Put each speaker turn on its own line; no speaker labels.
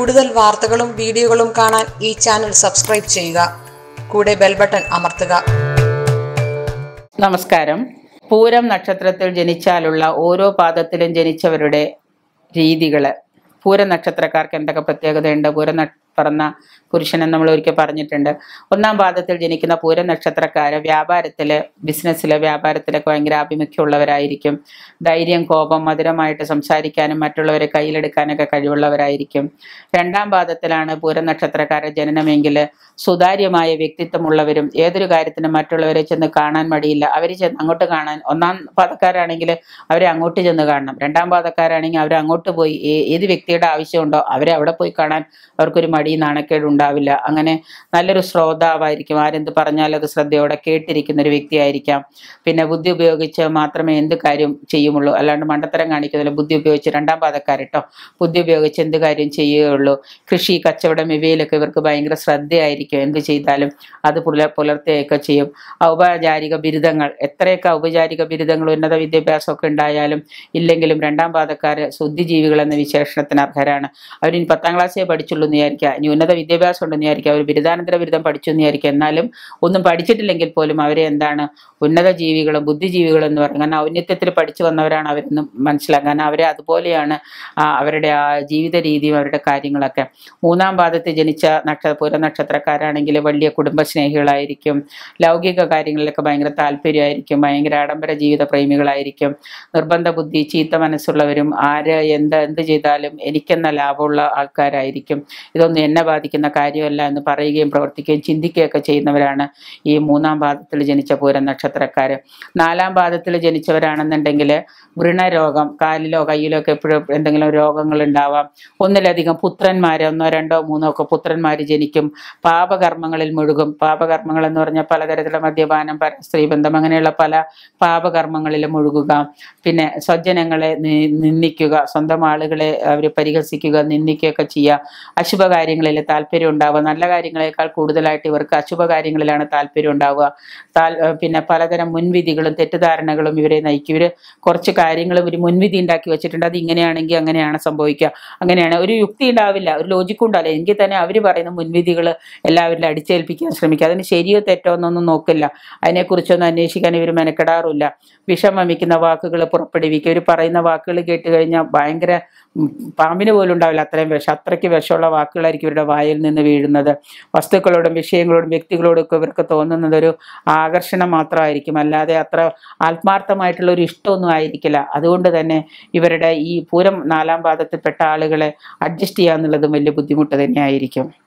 കൂടുതൽ വാർത്തകളും വീഡിയോകളും കാണാൻ ഈ ചാനൽ സബ്സ്ക്രൈബ് ചെയ്യുക കൂടെ ബെൽ ബട്ടൺ അമർത്തുക
നമസ്കാരം പൂരം നക്ഷത്രത്തിൽ ജനിച്ചാലുള്ള ഓരോ പാദത്തിലും ജനിച്ചവരുടെ രീതികൾ പൂരം നക്ഷത്രക്കാർക്ക് എന്തൊക്കെ പ്രത്യേകതയുണ്ട് പൂരം ന- പിറന്ന പുരുഷനെ നമ്മൾ ഒരിക്കൽ പറഞ്ഞിട്ടുണ്ട് ഒന്നാം പാദത്തിൽ ജനിക്കുന്ന പൂരം നക്ഷത്രക്കാര് വ്യാപാരത്തില് ബിസിനസ്സില് വ്യാപാരത്തിലൊക്കെ ഭയങ്കര ആഭിമുഖ്യമുള്ളവരായിരിക്കും ധൈര്യം കോപം മധുരമായിട്ട് സംസാരിക്കാനും മറ്റുള്ളവരെ കയ്യിലെടുക്കാനൊക്കെ കഴിവുള്ളവരായിരിക്കും രണ്ടാം പാദത്തിലാണ് പൂരം നക്ഷത്രക്കാരുടെ ജനനമെങ്കിൽ സുതാര്യമായ വ്യക്തിത്വമുള്ളവരും ഏതൊരു കാര്യത്തിനും മറ്റുള്ളവരെ ചെന്ന് കാണാൻ മടിയില്ല അവർ ചെന്ന് അങ്ങോട്ട് കാണാൻ ഒന്നാം പാദക്കാരാണെങ്കിൽ അവരെ അങ്ങോട്ട് ചെന്ന് കാണണം രണ്ടാം പാദക്കാരാണെങ്കിൽ അവർ അങ്ങോട്ട് പോയി ഏ- ഏത് വ്യക്തിയുടെ ആവശ്യമുണ്ടോ അവരെ അവിടെ പോയി കാണാൻ അവർക്കൊരു മടി നാണക്കേട് ഉണ്ടാവില്ല അങ്ങനെ നല്ലൊരു ശ്രോതാവായിരിക്കും ആരെന്ത് പറഞ്ഞാലും അത് ശ്രദ്ധയോടെ കേട്ടിരിക്കുന്ന ഒരു വ്യക്തിയായിരിക്കാം പിന്നെ ബുദ്ധി ഉപയോഗിച്ച് മാത്രമേ എന്ത് കാര്യം ചെയ്യുമുള്ളൂ അല്ലാണ്ട് മണ്ടത്തരം കാണിക്കുന്നില്ല ബുദ്ധി ഉപയോഗിച്ച് രണ്ടാം പാദക്കാരിട്ടോ ബുദ്ധി ഉപയോഗിച്ച് എന്ത് കാര്യം ചെയ്യുകയുള്ളൂ കൃഷി കച്ചവടം ഇവയിലൊക്കെ ഇവർക്ക് ഭയങ്കര ശ്രദ്ധയായിരിക്കും എന്ത് ചെയ്താലും അത് പുലർ പുലർത്തുകയൊക്കെ ചെയ്യും ഔപചാരിക ബിരുദങ്ങൾ എത്രയൊക്കെ ഔപചാരിക ബിരുദങ്ങൾ ഉന്നത വിദ്യാഭ്യാസമൊക്കെ ഉണ്ടായാലും ഇല്ലെങ്കിലും രണ്ടാം പാദക്കാര് ശുദ്ധിജീവികൾ എന്ന വിശേഷണത്തിന് അർഹരാണ് അവരിനി പത്താം ക്ലാസ്സേ പഠിച്ചുള്ളൂ എന്ന് വിചാരിക്കുക ഇനി ഉന്നത വിദ്യാഭ്യാസം ഉണ്ടെന്ന് വിചാരിക്കുക അവർ ബിരുദാനന്തര ബിരുദം പഠിച്ചു എന്ന് വിചാരിക്കുക എന്നാലും ഒന്നും പഠിച്ചിട്ടില്ലെങ്കിൽ പോലും അവരെ എന്താണ് ഉന്നത ജീവികളും ബുദ്ധിജീവികളും എന്ന് പറയും കാരണം ഔന്നത്യത്തിൽ പഠിച്ചു വന്നവരാണ് അവരെന്ന് മനസ്സിലാക്കുക കാരണം അവരെ അതുപോലെയാണ് ആ, അവരുടെ ആ ജീവിത രീതിയും അവരുടെ കാര്യങ്ങളൊക്കെ മൂന്നാം പാദത്തിൽ ജനിച്ച നക്ഷ പൂര നക്ഷത്രക്കാരാണെങ്കിൽ വലിയ കുടുംബസ്നേഹികളായിരിക്കും ലൗകിക കാര്യങ്ങളിലൊക്കെ ഭയങ്കര താല്പര്യമായിരിക്കും ഭയങ്കര ആഡംബര ജീവിത പ്രേമികളായിരിക്കും നിർബന്ധ ബുദ്ധി ചീത്ത മനസ്സുള്ളവരും ആര് എന്ത് എന്ത് ചെയ്താലും എനിക്കെന്ന ലാഭമുള്ള ആൾക്കാരായിരിക്കും ഇതൊന്നും എന്നെ ബാധിക്കുന്ന കാര്യമല്ല എന്ന് പറയുകയും പ്രവർത്തിക്കുകയും ചിന്തിക്കുകയൊക്കെ ചെയ്യുന്നവരാണ് ഈ മൂന്നാം പാദത്തിൽ ജനിച്ച പൂരം നക്ഷത്രക്കാർ നാലാം പാദത്തിൽ ജനിച്ചവരാണെന്നുണ്ടെങ്കിൽ വൃണരോഗം കാലിലോ കയ്യിലോ ഒക്കെ എപ്പോഴും എന്തെങ്കിലും രോഗങ്ങൾ ഉണ്ടാവാം ഒന്നിലധികം പുത്രന്മാർ ഒന്നോ രണ്ടോ മൂന്നോ ഒക്കെ പുത്രന്മാർ ജനിക്കും പാപകർമ്മങ്ങളിൽ മുഴുകും പാപകർമ്മങ്ങൾ എന്ന് പറഞ്ഞാൽ പലതരത്തിലുള്ള മദ്യപാനം പര സ്ത്രീബന്ധം അങ്ങനെയുള്ള പല പാപകർമ്മങ്ങളിൽ മുഴുകുക പിന്നെ സ്വജനങ്ങളെ നി- നിന്ദിക്കുക സ്വന്തം ആളുകളെ അവർ പരിഹസിക്കുക നിന്ദിക്കുകയൊക്കെ ചെയ്യുക അശുഭകാര്യങ്ങളിൽ താല്പര്യം ഉണ്ടാവുക നല്ല കാര്യങ്ങളെക്കാൾ കൂടുതലായിട്ട് ഇവർക്ക് അശുഭകാര്യങ്ങളിലാണ് താല്പര്യം ഉണ്ടാവുക താൽ പിന്നെ പലതരം മുൻവിധികളും തെറ്റിദ്ധാരണകളും ഇവരെ നയിക്കും ഇവർ കുറച്ച് കാര്യങ്ങൾ ഒരു മുൻവിധി ഉണ്ടാക്കി വെച്ചിട്ടുണ്ട് അത് ഇങ്ങനെയാണെങ്കിൽ അങ്ങനെയാണ് സംഭവിക്കുക അങ്ങനെയാണ് ഒരു യുക്തി ഉണ്ടാവില്ല ഒരു ലോജിക്കും ഉണ്ടാവില്ല എങ്കിൽ തന്നെ അവർ പറയുന്ന മുൻവിധികൾ എല്ലാവരിലും അടിച്ചേൽപ്പിക്കാൻ ശ്രമിക്കുക അതിന് ശരിയോ തെറ്റോ എന്നൊന്നും നോക്കില്ല അതിനെക്കുറിച്ചൊന്നും അന്വേഷിക്കാൻ ഇവർ മെനക്കെടാറില്ല വിഷം വമിക്കുന്ന വാക്കുകൾ പുറപ്പെടുവിക്കുക ഇവർ പറയുന്ന വാക്കുകൾ കേട്ട് കഴിഞ്ഞാൽ ഭയങ്കര ഉം, പാമ്പിന് പോലും ഉണ്ടാവില്ല അത്രയും വിഷം അത്രയ്ക്ക് വിഷമുള്ള വാക്കുകളായിരിക്കും ഇവരുടെ വായിൽ നിന്ന് വീഴുന്നത് വസ്തുക്കളോടും വിഷയങ്ങളോടും വ്യക്തികളോടും ഒക്കെ ഇവർക്ക് തോന്നുന്നത് ഒരു ആകർഷണം മാത്രമായിരിക്കും അല്ലാതെ അത്ര ആത്മാർത്ഥമായിട്ടുള്ള ഒരു ഇഷ്ടമൊന്നും ആയിരിക്കില്ല അതുകൊണ്ട് തന്നെ ഇവരുടെ ഈ പൂരം നാലാം പാദത്തിൽപ്പെട്ട ആളുകളെ അഡ്ജസ്റ്റ് ചെയ്യുക എന്നുള്ളതും വലിയ ബുദ്ധിമുട്ട് തന്നെയായിരിക്കും